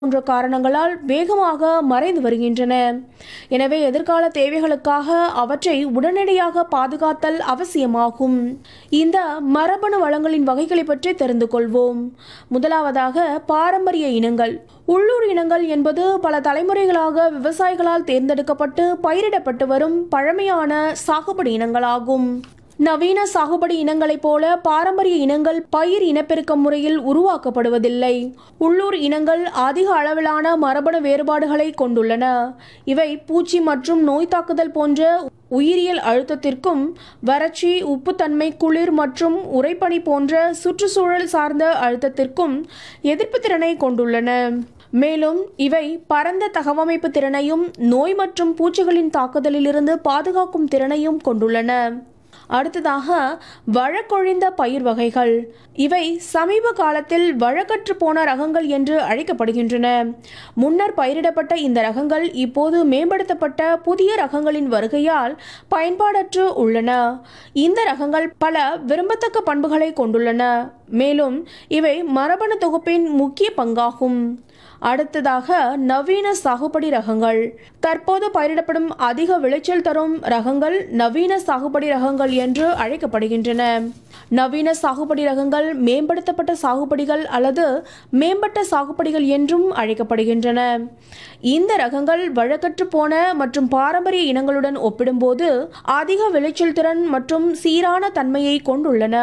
போன்ற காரணங்களால் வேகமாக மறைந்து வருகின்றன எனவே எதிர்கால தேவைகளுக்காக அவற்றை உடனடியாக பாதுகாத்தல் அவசியமாகும் இந்த மரபணு வளங்களின் வகைகளை பற்றி தெரிந்து கொள்வோம் முதலாவதாக பாரம்பரிய இனங்கள் உள்ளூர் இனங்கள் என்பது பல தலைமுறைகளாக விவசாயிகளால் தேர்ந்தெடுக்கப்பட்டு பயிரிடப்பட்டு வரும் பழமையான சாகுபடி இனங்களாகும் நவீன சாகுபடி இனங்களைப் போல பாரம்பரிய இனங்கள் பயிர் இனப்பெருக்கம் முறையில் உருவாக்கப்படுவதில்லை உள்ளூர் இனங்கள் அதிக அளவிலான மரபணு வேறுபாடுகளை கொண்டுள்ளன இவை பூச்சி மற்றும் நோய் தாக்குதல் போன்ற உயிரியல் அழுத்தத்திற்கும் வறட்சி உப்புத்தன்மை குளிர் மற்றும் உறைபனி போன்ற சுற்றுச்சூழல் சார்ந்த அழுத்தத்திற்கும் எதிர்ப்பு திறனை கொண்டுள்ளன மேலும் இவை பரந்த தகவமைப்பு திறனையும் நோய் மற்றும் பூச்சிகளின் தாக்குதலிலிருந்து பாதுகாக்கும் திறனையும் கொண்டுள்ளன அடுத்ததாக வழக்கொழிந்த பயிர் வகைகள் இவை சமீப காலத்தில் வழக்கற்று போன ரகங்கள் என்று அழைக்கப்படுகின்றன முன்னர் பயிரிடப்பட்ட இந்த ரகங்கள் இப்போது மேம்படுத்தப்பட்ட புதிய ரகங்களின் வருகையால் பயன்பாடற்று உள்ளன இந்த ரகங்கள் பல விரும்பத்தக்க பண்புகளை கொண்டுள்ளன மேலும் இவை மரபணு தொகுப்பின் முக்கிய பங்காகும் அடுத்ததாக நவீன சாகுபடி ரகங்கள் தற்போது பயிரிடப்படும் அதிக விளைச்சல் தரும் ரகங்கள் நவீன சாகுபடி ரகங்கள் என்று அழைக்கப்படுகின்றன நவீன சாகுபடி ரகங்கள் மேம்படுத்தப்பட்ட சாகுபடிகள் அல்லது மேம்பட்ட சாகுபடிகள் என்றும் அழைக்கப்படுகின்றன இந்த ரகங்கள் வழக்கற்று போன மற்றும் பாரம்பரிய இனங்களுடன் ஒப்பிடும்போது அதிக விளைச்சல் திறன் மற்றும் சீரான தன்மையை கொண்டுள்ளன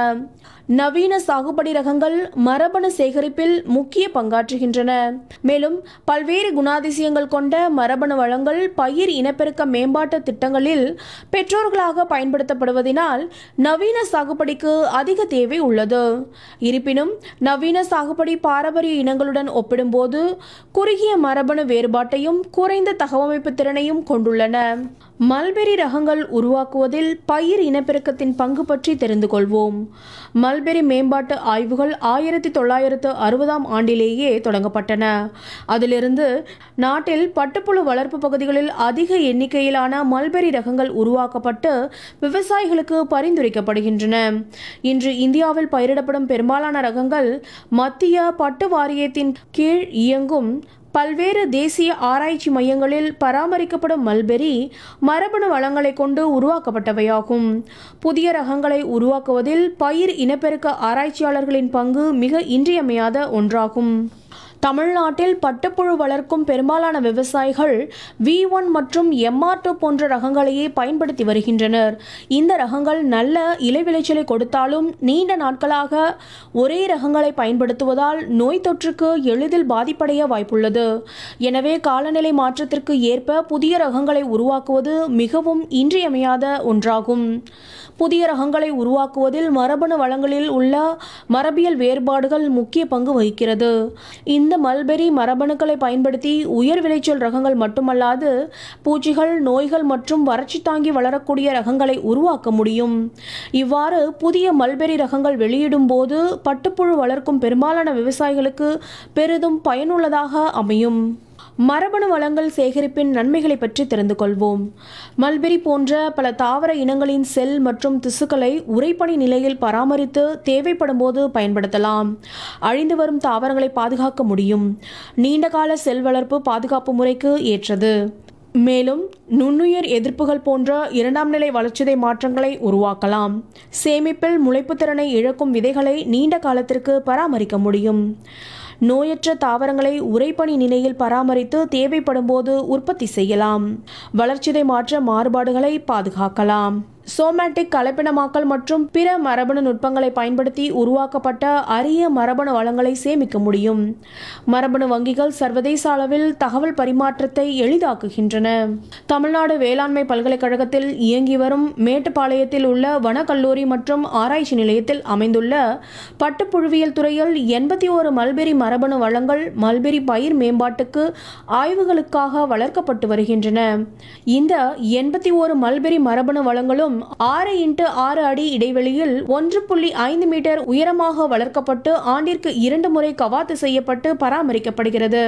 நவீன சாகுபடி ரகங்கள் மரபணு சேகரிப்பில் முக்கிய பங்காற்றுகின்றன மேலும் பல்வேறு குணாதிசயங்கள் கொண்ட மரபணு வளங்கள் பயிர் இனப்பெருக்க மேம்பாட்டு திட்டங்களில் பெற்றோர்களாக பயன்படுத்தப்படுவதனால் நவீன சாகுபடிக்கு அதிக தேவை உள்ளது இருப்பினும் நவீன சாகுபடி பாரம்பரிய இனங்களுடன் ஒப்பிடும்போது குறுகிய மரபணு வேறுபாட்டையும் குறைந்த தகவமைப்பு திறனையும் கொண்டுள்ளன மல்பெரி ரகங்கள் உருவாக்குவதில் பயிர் இனப்பெருக்கத்தின் பங்கு பற்றி தெரிந்து கொள்வோம் மல்பெரி மேம்பாட்டு ஆய்வுகள் ஆயிரத்தி தொள்ளாயிரத்து அறுபதாம் ஆண்டிலேயே தொடங்கப்பட்டன அதிலிருந்து நாட்டில் பட்டுப்புழு வளர்ப்பு பகுதிகளில் அதிக எண்ணிக்கையிலான மல்பெரி ரகங்கள் உருவாக்கப்பட்டு விவசாயிகளுக்கு பரிந்துரைக்கப்படுகின்றன இன்று இந்தியாவில் பயிரிடப்படும் பெரும்பாலான ரகங்கள் மத்திய பட்டு வாரியத்தின் கீழ் இயங்கும் பல்வேறு தேசிய ஆராய்ச்சி மையங்களில் பராமரிக்கப்படும் மல்பெரி மரபணு வளங்களை கொண்டு உருவாக்கப்பட்டவையாகும் புதிய ரகங்களை உருவாக்குவதில் பயிர் இனப்பெருக்க ஆராய்ச்சியாளர்களின் பங்கு மிக இன்றியமையாத ஒன்றாகும் தமிழ்நாட்டில் பட்டுப்புழு வளர்க்கும் பெரும்பாலான விவசாயிகள் வி ஒன் மற்றும் எம்ஆர் டூ போன்ற ரகங்களையே பயன்படுத்தி வருகின்றனர் இந்த ரகங்கள் நல்ல இலை விளைச்சலை கொடுத்தாலும் நீண்ட நாட்களாக ஒரே ரகங்களை பயன்படுத்துவதால் நோய் தொற்றுக்கு எளிதில் பாதிப்படைய வாய்ப்புள்ளது எனவே காலநிலை மாற்றத்திற்கு ஏற்ப புதிய ரகங்களை உருவாக்குவது மிகவும் இன்றியமையாத ஒன்றாகும் புதிய ரகங்களை உருவாக்குவதில் மரபணு வளங்களில் உள்ள மரபியல் வேறுபாடுகள் முக்கிய பங்கு வகிக்கிறது இந்த மல்பெரி மரபணுக்களை பயன்படுத்தி உயர் விளைச்சல் ரகங்கள் மட்டுமல்லாது பூச்சிகள் நோய்கள் மற்றும் வறட்சி தாங்கி வளரக்கூடிய ரகங்களை உருவாக்க முடியும் இவ்வாறு புதிய மல்பெரி ரகங்கள் வெளியிடும் போது பட்டுப்புழு வளர்க்கும் பெரும்பாலான விவசாயிகளுக்கு பெரிதும் பயனுள்ளதாக அமையும் மரபணு வளங்கள் சேகரிப்பின் நன்மைகளை பற்றி தெரிந்து கொள்வோம் மல்பெரி போன்ற பல தாவர இனங்களின் செல் மற்றும் திசுக்களை உறைபனி நிலையில் பராமரித்து தேவைப்படும் போது பயன்படுத்தலாம் அழிந்து வரும் தாவரங்களை பாதுகாக்க முடியும் நீண்டகால செல் வளர்ப்பு பாதுகாப்பு முறைக்கு ஏற்றது மேலும் நுண்ணுயிர் எதிர்ப்புகள் போன்ற இரண்டாம் நிலை வளர்ச்சிதை மாற்றங்களை உருவாக்கலாம் சேமிப்பில் முளைப்பு திறனை இழக்கும் விதைகளை நீண்ட காலத்திற்கு பராமரிக்க முடியும் நோயற்ற தாவரங்களை உறைபனி நிலையில் பராமரித்து தேவைப்படும் போது உற்பத்தி செய்யலாம் வளர்ச்சிதை மாற்ற மாறுபாடுகளை பாதுகாக்கலாம் சோமேட்டிக் கலப்பினமாக்கல் மற்றும் பிற மரபணு நுட்பங்களை பயன்படுத்தி உருவாக்கப்பட்ட அரிய மரபணு வளங்களை சேமிக்க முடியும் மரபணு வங்கிகள் சர்வதேச அளவில் தகவல் பரிமாற்றத்தை எளிதாக்குகின்றன தமிழ்நாடு வேளாண்மை பல்கலைக்கழகத்தில் இயங்கி வரும் மேட்டுப்பாளையத்தில் உள்ள வனக்கல்லூரி மற்றும் ஆராய்ச்சி நிலையத்தில் அமைந்துள்ள பட்டுப்புழுவியல் துறையில் எண்பத்தி ஓரு மல்பெரி மரபணு வளங்கள் மல்பெரி பயிர் மேம்பாட்டுக்கு ஆய்வுகளுக்காக வளர்க்கப்பட்டு வருகின்றன இந்த எண்பத்தி ஓரு மல்பெரி மரபணு வளங்களும் ஆறு இன்ட்டு ஆறு அடி இடைவெளியில் ஒன்று புள்ளி ஐந்து மீட்டர் உயரமாக வளர்க்கப்பட்டு ஆண்டிற்கு இரண்டு முறை கவாத்து செய்யப்பட்டு பராமரிக்கப்படுகிறது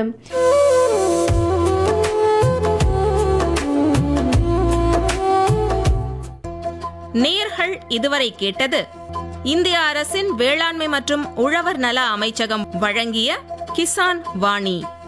நேர்கள் இதுவரை கேட்டது இந்திய அரசின் வேளாண்மை மற்றும் உழவர் நல அமைச்சகம் வழங்கிய கிசான் வாணி